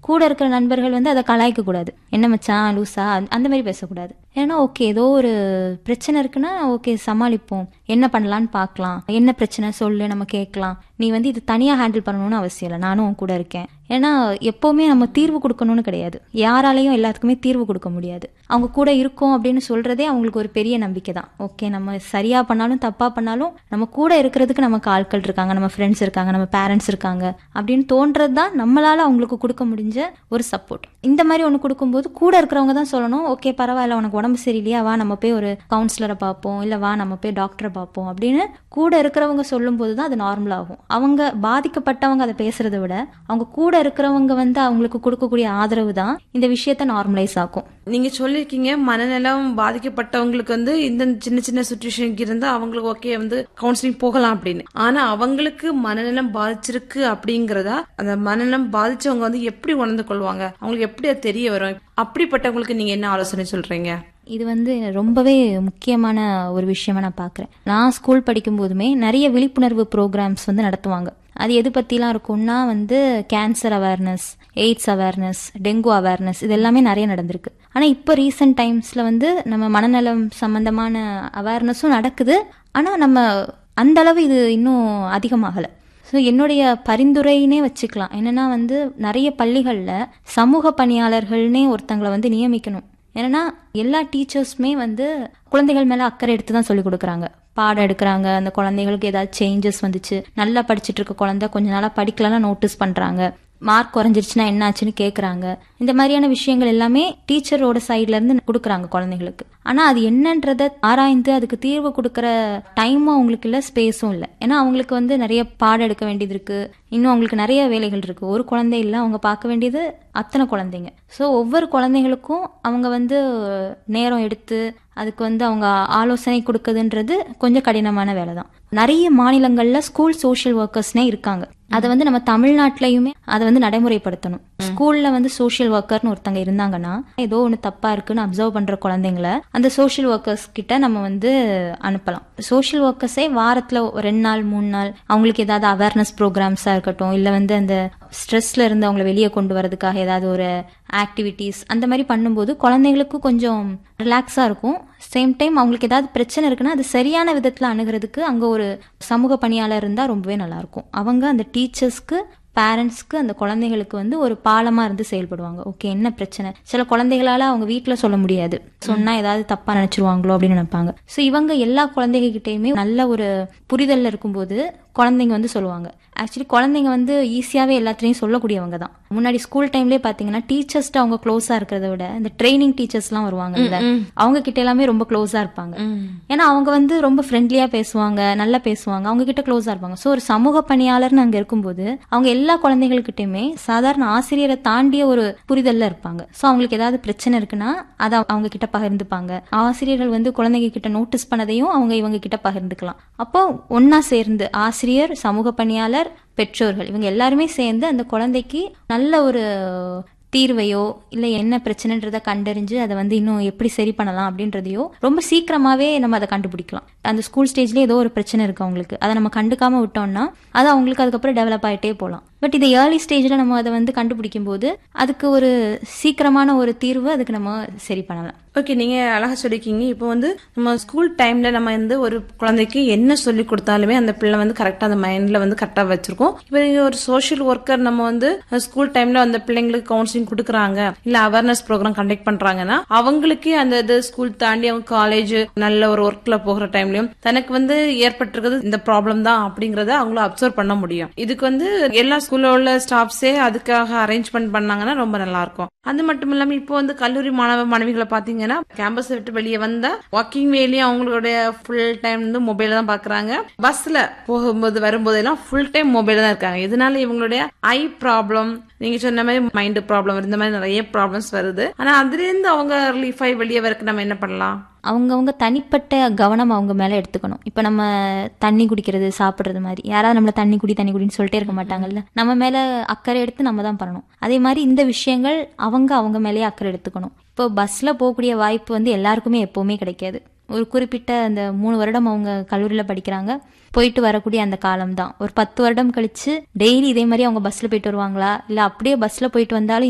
கூட இருக்கிற நண்பர்கள் வந்து அதை கலாய்க்க கூடாது என்ன மச்சான் லூசா அந்த- அந்த மாதிரி பேசக்கூடாது ஏன்னா ஓகே ஏதோ ஒரு பிரச்சனை இருக்குன்னா ஓகே சமாளிப்போம் என்ன பண்ணலான்னு பார்க்கலாம் என்ன பிரச்சனை சொல்லு நம்ம கேட்கலாம் நீ வந்து இது தனியாக ஹேண்டில் பண்ணணும்னு அவசியம் இல்லை நானும் உன் கூட இருக்கேன் ஏன்னா எப்போவுமே நம்ம தீர்வு கொடுக்கணும்னு கிடையாது யாராலையும் எல்லாத்துக்குமே தீர்வு கொடுக்க முடியாது அவங்க கூட இருக்கோம் அப்படின்னு சொல்றதே அவங்களுக்கு ஒரு பெரிய நம்பிக்கை தான் ஓகே நம்ம சரியா பண்ணாலும் தப்பா பண்ணாலும் நம்ம கூட இருக்கிறதுக்கு நமக்கு ஆட்கள் இருக்காங்க நம்ம ஃப்ரெண்ட்ஸ் இருக்காங்க நம்ம பேரண்ட்ஸ் இருக்காங்க அப்படின்னு தோன்றது தான் நம்மளால அவங்களுக்கு கொடுக்க முடிஞ்ச ஒரு சப்போர்ட் இந்த மாதிரி ஒன்று கொடுக்கும்போது கூட இருக்கிறவங்க தான் சொல்லணும் ஓகே பரவாயில்ல உனக்கு உடம்பு சரியில்லையா வா நம்ம போய் ஒரு கவுன்சிலரை பார்ப்போம் இல்லை வா நம்ம போய் டாக்டரை பார்ப்போம் அப்படின்னு கூட இருக்கிறவங்க சொல்லும்போது தான் அது நார்மல் ஆகும் அவங்க பாதிக்கப்பட்டவங்க அதை பேசுறதை விட அவங்க கூட இருக்கிறவங்க வந்து அவங்களுக்கு கொடுக்கக்கூடிய ஆதரவு தான் இந்த விஷயத்த நார்மலைஸ் ஆக்கும் நீங்க சொல்லிருக்கீங்க மனநலம் பாதிக்கப்பட்டவங்களுக்கு வந்து இந்த சின்ன சின்ன சுச்சுவேஷனுக்கு இருந்தா அவங்களுக்கு ஓகே வந்து கவுன்சிலிங் போகலாம் அப்படின்னு ஆனா அவங்களுக்கு மனநலம் பாதிச்சிருக்கு அப்படிங்கறதா அந்த மனநலம் பாதிச்சவங்க வந்து எப்படி உணர்ந்து கொள்வாங்க அவங்களுக்கு எப்படி அது தெரிய வரும் அப்படிப்பட்டவங்களுக்கு நீங்க என்ன ஆலோசனை சொல்றீங்க இது வந்து ரொம்பவே முக்கியமான ஒரு விஷயமா நான் பார்க்குறேன் நான் ஸ்கூல் படிக்கும் போதுமே நிறைய விழிப்புணர்வு ப்ரோக்ராம்ஸ் வந்து நடத்துவாங்க அது எது பற்றிலாம் இருக்கும்னா வந்து cancer awareness AIDS awareness dengue awareness இது எல்லாமே நிறைய நடந்திருக்கு ஆனால் இப்போ ரீசெண்ட் டைம்ஸில் வந்து நம்ம மனநலம் சம்பந்தமான அவேர்னஸும் நடக்குது ஆனால் நம்ம அந்த அளவு இது இன்னும் அதிகமாகலை ஸோ என்னுடைய பரிந்துரைனே வச்சுக்கலாம் என்னன்னா வந்து நிறைய பள்ளிகளில் சமூக பணியாளர்கள்னே ஒருத்தங்களை வந்து நியமிக்கணும் ஏன்னா எல்லா டீச்சர்ஸுமே வந்து குழந்தைகள் மேலே அக்கறை எடுத்து தான் சொல்லி கொடுக்குறாங்க பாடம் எடுக்கிறாங்க அந்த குழந்தைகளுக்கு ஏதாவது சேஞ்சஸ் வந்துச்சு நல்லா படிச்சுட்டு இருக்க குழந்தை கொஞ்ச நாளாக படிக்கலன்னா நோட்டீஸ் பண்ணுறாங்க மார்க் குறைஞ்சிருச்சுன்னா என்ன ஆச்சுன்னு கேட்குறாங்க இந்த மாதிரியான விஷயங்கள் எல்லாமே டீச்சரோட சைட்ல இருந்து கொடுக்குறாங்க குழந்தைங்களுக்கு ஆனால் அது என்னன்றதை ஆராய்ந்து அதுக்கு தீர்வு கொடுக்குற டைமும் அவங்களுக்கு இல்லை ஸ்பேஸும் இல்லை ஏன்னா அவங்களுக்கு வந்து நிறைய பாடம் எடுக்க வேண்டியது இருக்கு இன்னும் அவங்களுக்கு நிறைய வேலைகள் இருக்கு ஒரு குழந்தை இல்லை அவங்க பார்க்க வேண்டியது அத்தனை குழந்தைங்க ஸோ ஒவ்வொரு குழந்தைங்களுக்கும் அவங்க வந்து நேரம் எடுத்து அதுக்கு வந்து அவங்க ஆலோசனை கொடுக்குதுன்றது கொஞ்சம் கடினமான வேலை தான் நிறைய மாநிலங்கள்ல ஸ்கூல் சோஷியல் ஒர்க்கர்ஸ்னே இருக்காங்க அதை வந்து நம்ம தமிழ்நாட்டிலையுமே அதை வந்து நடைமுறைப்படுத்தணும் ஸ்கூல்ல வந்து சோஷியல் ஒர்க்கர்னு ஒருத்தங்க இருந்தாங்கன்னா ஏதோ ஒன்று தப்பா இருக்குன்னு அப்சர்வ் பண்ற குழந்தைங்கள அந்த சோஷியல் ஒர்க்கர்ஸ் கிட்ட நம்ம வந்து அனுப்பலாம் சோஷியல் ஒர்க்கர்ஸே வாரத்துல ஒரு ரெண்டு நாள் மூணு நாள் அவங்களுக்கு ஏதாவது அவேர்னஸ் ப்ரோக்ராம்ஸா இருக்கட்டும் இல்ல வந்து அந்த ஸ்ட்ரெஸ்ல இருந்து அவங்கள வெளியே கொண்டு வரதுக்காக ஏதாவது ஒரு ஆக்டிவிட்டீஸ் அந்த மாதிரி பண்ணும்போது குழந்தைங்களுக்கு கொஞ்சம் ரிலாக்ஸா இருக்கும் சேம் டைம் அவங்களுக்கு ஏதாவது பிரச்சனை இருக்குன்னா அது சரியான விதத்துல அணுகிறதுக்கு அங்க ஒரு சமூக பணியாளர் இருந்தா ரொம்பவே நல்லா இருக்கும் அவங்க அந்த டீச்சர்ஸ்க்கு பேரண்ட்ஸ்க்கு அந்த குழந்தைங்களுக்கு வந்து ஒரு பாலமா இருந்து செயல்படுவாங்க ஓகே என்ன பிரச்சனை சில குழந்தைகளால அவங்க வீட்ல சொல்ல முடியாது சொன்னா ஏதாவது தப்பா நினைச்சிருவாங்களோ அப்படின்னு நினைப்பாங்க ஸோ இவங்க எல்லா குழந்தைங்க கிட்டயுமே நல்ல ஒரு புரிதல்ல இருக்கும்போது குழந்தைங்க வந்து சொல்லுவாங்க ஆக்சுவலி குழந்தைங்க வந்து ஈஸியாவே எல்லாத்துலயும் சொல்லக்கூடியவங்க தான் முன்னாடி ஸ்கூல் டைம்லயே பாத்தீங்கன்னா டீச்சர்ஸ்ட்டு அவங்க க்ளோஸா இருக்கிறத விட இந்த ட்ரைனிங் டீச்சர்ஸ்லாம் வருவாங்கல்ல அவங்க கிட்ட எல்லாமே ரொம்ப க்ளோஸா இருப்பாங்க ஏன்னா அவங்க வந்து ரொம்ப ஃப்ரெண்ட்லியா பேசுவாங்க நல்லா பேசுவாங்க அவங்க கிட்ட க்ளோஸா இருப்பாங்க ஸோ ஒரு சமூக பணியாளர்னு அங்க இருக்கும்போது அவங்க எல்லா குழந்தைகளுக்கிட்டயுமே சாதாரண ஆசிரியரை தாண்டிய ஒரு புரிதல்ல இருப்பாங்க ஸோ அவங்களுக்கு ஏதாவது பிரச்சனை இருக்குன்னா அதை அவங்க கிட்ட பகிர்ந்துப்பாங்க ஆசிரியர்கள் வந்து குழந்தைங்க கிட்ட நோட்டீஸ் பண்ணதையும் அவங்க இவங்க கிட்ட பகிர்ந்துக்கலாம் அப்போ ஒன்னா சேர்ந்து ஆசிரியர் சமூக பணியாளர் பெற்றோர்கள் இவங்க எல்லாருமே சேர்ந்து அந்த குழந்தைக்கு நல்ல ஒரு தீர்வையோ இல்லை என்ன பிரச்சனைன்றத கண்டறிஞ்சு அதை வந்து இன்னும் எப்படி சரி பண்ணலாம் அப்படின்றதையோ ரொம்ப சீக்கிரமாவே நம்ம அதை கண்டுபிடிக்கலாம் அந்த ஸ்கூல் ஸ்டேஜ்ல ஏதோ ஒரு பிரச்சனை இருக்கு அவங்களுக்கு அதை நம்ம கண்டுக்காம விட்டோம்னா அது அவங்களுக்கு அதுக்கப்புறம் டெவலப் ஆயிட்டே போகலாம் பட் இது ஏர்லி ஸ்டேஜ்ல நம்ம அதை வந்து கண்டுபிடிக்கும் போது அதுக்கு ஒரு சீக்கிரமான ஒரு தீர்வு அதுக்கு நம்ம சரி பண்ணலாம் ஓகே நீங்க அழகா சொல்லிருக்கீங்க இப்போ வந்து நம்ம ஸ்கூல் டைம்ல நம்ம வந்து ஒரு குழந்தைக்கு என்ன சொல்லி கொடுத்தாலுமே அந்த பிள்ளை வந்து கரெக்டா அந்த மைண்ட்ல வந்து கரெக்டா வச்சிருக்கோம் இப்போ நீங்க ஒரு சோஷியல் ஒர்க்கர் நம்ம வந்து ஸ்கூல் டைம்ல அந்த பிள்ளைங்களுக்கு கவுன்சிலிங் கொடுக்குறாங்க இல்ல அவேர்னஸ் ப்ரோக்ராம் கண்டக்ட் பண்றாங்கன்னா அவங்களுக்கே அந்த இது ஸ்கூல் தாண்டி அவங்க காலேஜ் நல்ல ஒரு ஒர்க்ல போகிற டைம்லயும் தனக்கு வந்து ஏற்பட்டிருக்கிறது இந்த ப்ராப்ளம் தான் அப்படிங்கறத அவங்களும் அப்சர்வ் பண்ண முடியும் இதுக்கு வந்து எல்லா ஸ்கூல்ல உள்ள ஸ்டாஃப்ஸே அதுக்காக அரேஞ்ச்மெண்ட் பண்ணாங்கன்னா ரொம்ப நல்லா இருக்கும் அது மட்டும் இல்லாம இப்போ வந்து கல்லூரி மாணவ மாணவிகளை பாத்தீங்கன்னா கேம்பஸ் விட்டு வெளியே வந்தா வாக்கிங் வேலையும் அவங்களுடைய ஃபுல் டைம் வந்து மொபைல தான் பாக்குறாங்க பஸ்ல போகும்போது வரும்போது எல்லாம் ஃபுல் டைம் மொபைல தான் இருக்காங்க இதனால இவங்களுடைய ஐ ப்ராப்ளம் நீங்க சொன்ன மாதிரி மைண்ட் ப்ராப்ளம் இந்த மாதிரி நிறைய ப்ராப்ளம்ஸ் வருது ஆனா அதுல இருந்து அவங்க ரிலீஃப் ஆகி வெளியே வரக்கு நம்ம என்ன பண்ணலாம் அவங்கவுங்க தனிப்பட்ட கவனம் அவங்க மேல எடுத்துக்கணும் இப்ப நம்ம தண்ணி குடிக்கிறது சாப்பிடுறது மாதிரி யாராவது நம்மள தண்ணி குடி தண்ணி குடின்னு சொல்லிட்டே இருக்க மாட்டாங்கல்ல நம்ம மேல அக்கறை எடுத்து நம்ம தான் பண்ணணும் அதே மாதிரி இந்த விஷயங்கள் அவங்க அவங்க மேலேயே அக்கறை எடுத்துக்கணும் இப்போ பஸ்ல போகக்கூடிய வாய்ப்பு வந்து எல்லாருக்குமே எப்பவுமே கிடைக்காது ஒரு குறிப்பிட்ட அந்த மூணு வருடம் அவங்க கல்லூரியில் படிக்கிறாங்க போயிட்டு வரக்கூடிய அந்த காலம் தான் ஒரு பத்து வருடம் கழிச்சு டெய்லி இதே மாதிரி அவங்க பஸ்ல போயிட்டு வருவாங்களா இல்ல அப்படியே பஸ்ல போயிட்டு வந்தாலும்